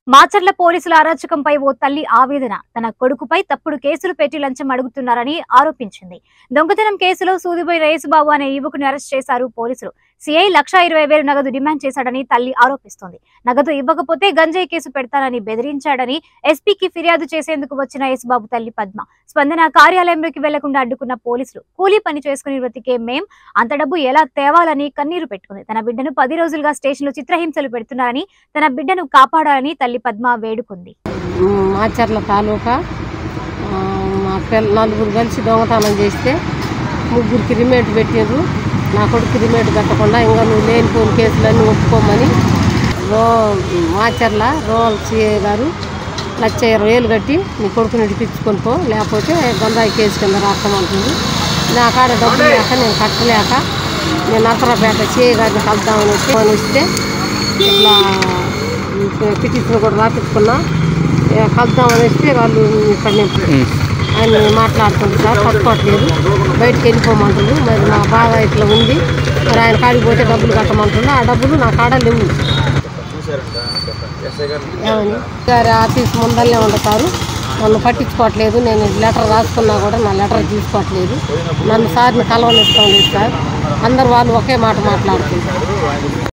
మాచర్ల పోలీసుల అరాచకంపై ఓ తల్లి ఆవేదన తన కొడుకుపై తప్పుడు కేసులు పెట్టి లంచం అడుగుతున్నారని ఆరోపించింది దొంగతనం కేసులో సూదిబోయి రేసుబాబు అనే యువకుని అరెస్ట్ చేశారు పోలీసులు సిఐ లక్షా ఇరవై వేలు నగదు డిమాండ్ చేశాడని తల్లి ఆరోపిస్తోంది నగదు ఇవ్వకపోతే గంజాయి కేసు పెడతానని బెదిరించాడని ఎస్పీకి ఫిర్యాదు చేసేందుకు వచ్చిన యేసుబాబు తల్లి పద్మ స్పందన కార్యాలయంలోకి వెళ్లకుండా అడ్డుకున్న పోలీసులు కూలీ పని చేసుకుని బ్రతికే మేం అంత డబ్బు ఎలా తేవాలని కన్నీరు పెట్టుకుంది తన బిడ్డను పది రోజులుగా స్టేషన్లో చిత్రహింసలు పెడుతున్నారని తన బిడ్డను కాపాడాలని తల్లి పద్మ వేడుకుంది మాచర్ల తాలూకా ఆ, మా పిల్ల నలుగురు కలిసి దొంగతనం చేస్తే ముగ్గురికి రిమేట్ పెట్టిండ్రు నా కొడుకు రిమేట్ పెట్టకుండా ఇంకా నువ్వు లేనిపోని కేసులన్నీ ఒప్పుకోమని రో మాచర్ల రోల్ సిఏ గారు లక్ష ఇరవై వేలు కట్టి నీ కొడుకుని ఇడిపించుకొని పో లేకపోతే గంధాయి కేసు కింద రాస్తామంటుంది నా కాడ డబ్బులు లేక నేను కట్టలేక నేను నరసరాపేట సిఏ గారిని కలుద్దామని వచ్చి ఫోన్ వస్తే ఇట్లా పిటిషన్ కూడా రాపించుకున్నా ఏ, కలుద్దామని వస్తే వాళ్ళు ఇక్కడ నేను ఆయన మాట్లాడుతుంది సార్ పట్టుకోవట్లేదు బయటికి వెళ్ళిపోమంటుంది మరి నా బాధ ఇట్లా ఉంది మరి ఆయన కాడికి పోతే డబ్బులు కట్టమంటుంది ఆ డబ్బులు నా కాడ లేవు ఏమని గారి ఆఫీస్ ముందరనే ఉండతారు నన్ను పట్టించుకోవట్లేదు నేను లెటర్ రాసుకున్నా కూడా నా లెటర్ తీసుకోవట్లేదు నన్ను సార్ని కలవనిస్తాం లేదు సార్ అందరు వాళ్ళు ఒకే మాట మాట్లాడుతుంటారు